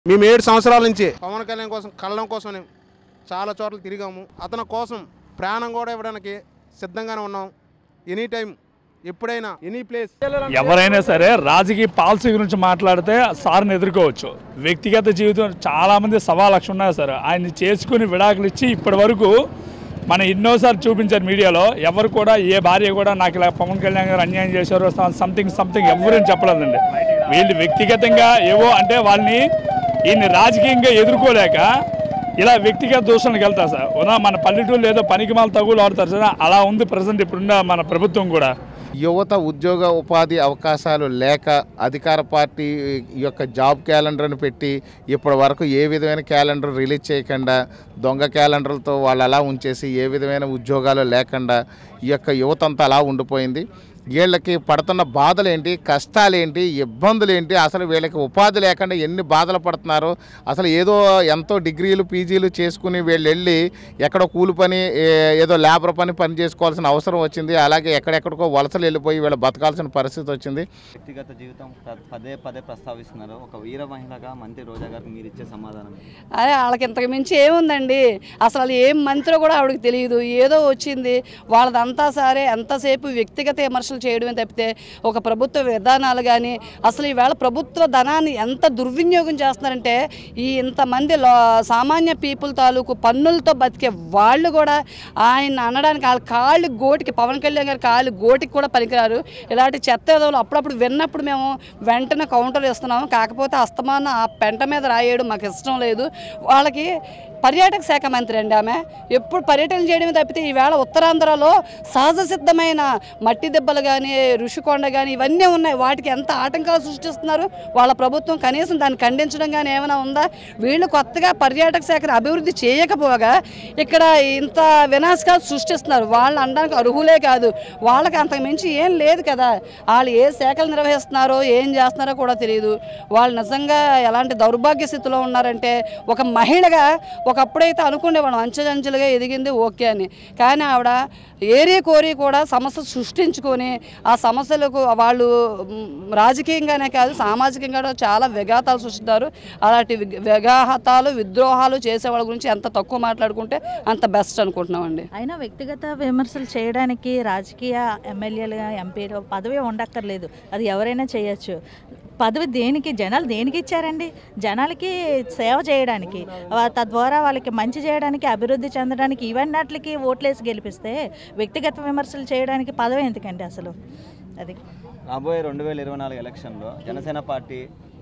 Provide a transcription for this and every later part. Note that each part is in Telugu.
మేము ఏడు సంవత్సరాల నుంచి పవన్ కళ్యాణ్ కోసం కళ్ళం కోసం చాలా చోట్ల తిరిగాము అతని కోసం ప్రాణం కూడా ఇవ్వడానికి సిద్ధంగానే ఉన్నాం ఎనీ టైం ఎప్పుడైనా ఎనీ ప్లేస్ ఎవరైనా సరే రాజకీయ పాలసీ గురించి మాట్లాడితే సార్ని ఎదుర్కోవచ్చు వ్యక్తిగత జీవితం చాలా మంది సవా లక్ష ఉన్నారు సార్ ఆయన్ని చేసుకుని విడాకులు ఇచ్చి ఇప్పటి వరకు మన ఎన్నోసార్లు చూపించారు మీడియాలో ఎవరు కూడా ఏ భార్య కూడా నాకు ఇలా పవన్ కళ్యాణ్ గారు అన్యాయం చేశారు సంథింగ్ సంథింగ్ ఎవరేం చెప్పలేదండి వీళ్ళు వ్యక్తిగతంగా ఏవో అంటే వాళ్ళని ఈయన్ని రాజకీయంగా ఎదుర్కోలేక ఇలా వ్యక్తిగత దూషణలకు వెళ్తారు సార్ ఉదా మన పల్లెటూరు ఏదో పనికి మాల తగులు ఆడుతారు సార్ అలా ఉంది ప్రజెంట్ ఇప్పుడున్న మన ప్రభుత్వం కూడా యువత ఉద్యోగ ఉపాధి అవకాశాలు లేక అధికార పార్టీ యొక్క జాబ్ క్యాలెండర్ని పెట్టి ఇప్పటి వరకు ఏ విధమైన క్యాలెండర్ రిలీజ్ చేయకుండా దొంగ క్యాలెండర్లతో వాళ్ళు అలా ఉంచేసి ఏ విధమైన ఉద్యోగాలు లేకుండా ఈ యొక్క యువత అంతా అలా ఉండిపోయింది వీళ్ళకి పడుతున్న బాధలు ఏంటి కష్టాలు ఏంటి ఇబ్బందులు ఏంటి అసలు వీళ్ళకి ఉపాధి లేకుండా ఎన్ని బాధలు పడుతున్నారో అసలు ఏదో ఎంతో డిగ్రీలు పీజీలు చేసుకుని వీళ్ళు వెళ్ళి ఎక్కడో కూలి పని ఏ- ఏదో లేబర్ పని పని చేసుకోవాల్సిన అవసరం వచ్చింది అలాగే ఎక్కడెక్కడికో వలసలు వెళ్ళిపోయి వీళ్ళు బతకాల్సిన పరిస్థితి వచ్చింది వ్యక్తిగత జీవితం ప- పదే పదే ప్రస్తావిస్తున్నారు ఒక వీర మహిళగా మంత్రి రోజా గారికి మీరు ఇచ్చే సమాధానం ఏంటి? అరే వాళ్ళకి ఇంతకు మించి ఏముందండి అసలు వాళ్ళు ఏం మంత్రో కూడా ఆవిడకి తెలియదు ఏదో వచ్చింది వాళ్ళదంతా సరే ఎంతసేపు వ్యక్తిగత విమర్శలు చేయడమే తప్పితే ఒక ప్రభుత్వ విధానాలు కానీ అసలు ఈవేళ ప్రభుత్వ ధనాన్ని ఎంత దుర్వినియోగం చేస్తున్నారంటే ఈ ఇంతమంది లో సామాన్య పీపుల్ తాలూకు పన్నులతో బతికే వాళ్ళు కూడా ఆయన అనడానికి వాళ్ళ కాళ్ళు గోటికి పవన్ కళ్యాణ్ గారి కాళ్ళు గోటికి కూడా పనికిరారు ఇలాంటి చెత్త ఎదవలు అప్పుడప్పుడు విన్నప్పుడు మేము వెంటనే కౌంటర్ ఇస్తున్నాము కాకపోతే అస్తమాన ఆ పెంట మీద రాయేయడం మాకు ఇష్టం లేదు వాళ్ళకి పర్యాటక శాఖ మంత్రి అండి ఆమె ఎప్పుడు పర్యటన చేయడమే తప్పితే ఈవేళ ఉత్తరాంధ్రలో సహజ సిద్ధమైన మట్టి దెబ్బలు కానీ ఋషికొండ కానీ ఇవన్నీ ఉన్నాయి వాటికి ఎంత ఆటంకాలు సృష్టిస్తున్నారు వాళ్ళ ప్రభుత్వం కనీసం దాన్ని ఖండించడం కానీ ఏమైనా ఉందా వీళ్ళు కొత్తగా పర్యాటక శాఖను అభివృద్ధి చేయకపోగా ఇక్కడ ఇంత వినాశకాలు సృష్టిస్తున్నారు వాళ్ళు అనడానికి అర్హులే కాదు వాళ్ళకి అంతకు మించి ఏం లేదు కదా వాళ్ళు ఏ శాఖలు నిర్వహిస్తున్నారో ఏం చేస్తున్నారో కూడా తెలియదు వాళ్ళు నిజంగా ఎలాంటి దౌర్భాగ్య స్థితిలో ఉన్నారంటే ఒక మహిళగా ఒకప్పుడైతే అనుకునేవాళ్ళం అంచెలంచెలుగా ఎదిగింది ఓకే అని కానీ ఆవిడ ఏరి కోరి కూడా సమస్య సృష్టించుకొని ఆ సమస్యలకు వాళ్ళు మ్, రాజకీయంగానే కాదు సామాజికంగా కూడా చాలా విఘాతాలు సృష్టిస్తారు అలాంటి విగ్- విఘాతాలు విద్రోహాలు చేసే వాళ్ళ గురించి ఎంత తక్కువ మాట్లాడుకుంటే అంత బెస్ట్ అనుకుంటున్నామండి అయినా వ్యక్తిగత విమర్శలు చేయడానికి రాజకీయ ఎమ్మెల్యేలుగా ఎంపీలు పదవి ఉండక్కర్లేదు అది ఎవరైనా చేయొచ్చు పదవి దేనికి జనాలు దేనికి ఇచ్చారండి జనాలకి సేవ చేయడానికి వా- తద్వారా వాళ్ళకి మంచి చేయడానికి అభివృద్ధి చెందడానికి ఇవన్నట్లకి ఓట్లేసి గెలిపిస్తే వ్యక్తిగత విమర్శలు చేయడానికి పదవి ఎందుకండి అసలు అది రాబోయే రెండు వేల ఇరవై నాలుగు ఎలక్షన్లో జనసేన పార్టీ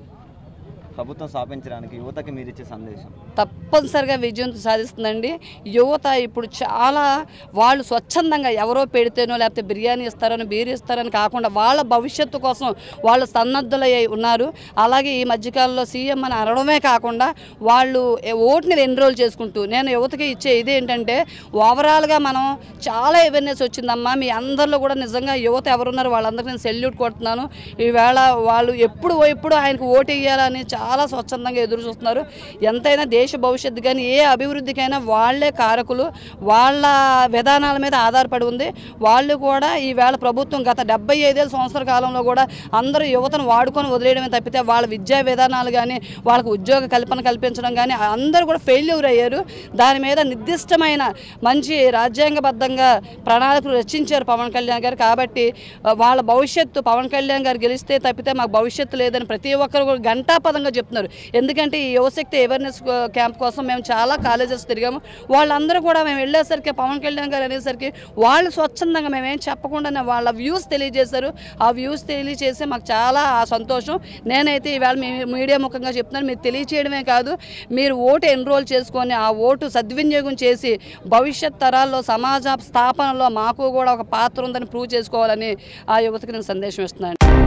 ప్రభుత్వం స్థాపించడానికి యువతకి మీరు ఇచ్చే సందేశం తప్పనిసరిగా విజయం సాధిస్తుందండి యువత ఇప్పుడు చాలా వాళ్ళు స్వచ్ఛందంగా ఎవరో పెడితేనో లేకపోతే బిర్యానీ ఇస్తారని బీర్ ఇస్తారని కాకుండా వాళ్ళ భవిష్యత్తు కోసం వాళ్ళు సన్నద్ధులయ్యి ఉన్నారు అలాగే ఈ మధ్యకాలంలో సీఎం అని అనడమే కాకుండా వాళ్ళు ఏ- ఓటుని ఎన్రోల్ చేసుకుంటూ నేను యువతకి ఇచ్చే ఇది ఏంటంటే ఓవరాల్గా మనం చాలా అవేర్నెస్ వచ్చిందమ్మా మీ అందరిలో కూడా నిజంగా యువత ఎవరున్నారు వాళ్ళందరికీ నేను సెల్యూట్ కొడుతున్నాను ఈవేళ వాళ్ళు ఎప్పుడు ఎప్పుడు ఆయనకు ఓటు వేయాలని చాలా స్వచ్ఛందంగా ఎదురు చూస్తున్నారు ఎంతైనా దేశ భవిష్యత్తు కానీ ఏ అభివృద్ధికైనా వాళ్ళే కారకులు వాళ్ళ విధానాల మీద ఆధారపడి ఉంది వాళ్ళు కూడా ఈవేళ ప్రభుత్వం గత డెబ్బై ఐదేళ్ళ సంవత్సరాల కాలంలో కూడా అందరూ యువతను వాడుకొని వదిలేయడమే తప్పితే వాళ్ళ విద్యా విధానాలు కానీ వాళ్ళకు ఉద్యోగ కల్పన కల్పించడం కానీ అందరూ కూడా ఫెయిల్యూర్ అయ్యారు దాని మీద నిర్దిష్టమైన మంచి రాజ్యాంగబద్ధంగా ప్రణాళికలు రచించారు పవన్ కళ్యాణ్ గారు కాబట్టి ఆ, వాళ్ళ భవిష్యత్తు పవన్ కళ్యాణ్ గారు గెలిస్తే తప్పితే మాకు భవిష్యత్తు లేదని ప్రతి ఒక్కరు కూడా గంటాపదంగా చెప్తున్నారు ఎందుకంటే ఈ యువశక్తి అవేర్నెస్ క్యాంప్ కోసం మేము చాలా కాలేజెస్ తిరిగాము వాళ్ళందరూ కూడా మేము వెళ్ళేసరికి పవన్ కళ్యాణ్ గారు అనేసరికి వాళ్ళు స్వచ్ఛందంగా మేమేం చెప్పకుండానే వాళ్ళ వ్యూస్ తెలియజేశారు ఆ వ్యూస్ తెలియజేసి మాకు చాలా సంతోషం నేనైతే ఈవేళ మీ మీడియా ముఖంగా చెప్తున్నాను మీరు తెలియచేయడమే కాదు మీరు ఓటు ఎన్రోల్ చేసుకొని ఆ ఓటు సద్వినియోగం చేసి భవిష్యత్ తరాల్లో సమాజ స్థాపనలో మాకు కూడా ఒక పాత్ర ఉందని ప్రూవ్ చేసుకోవాలని ఆ యువతకి నేను సందేశం ఇస్తున్నాను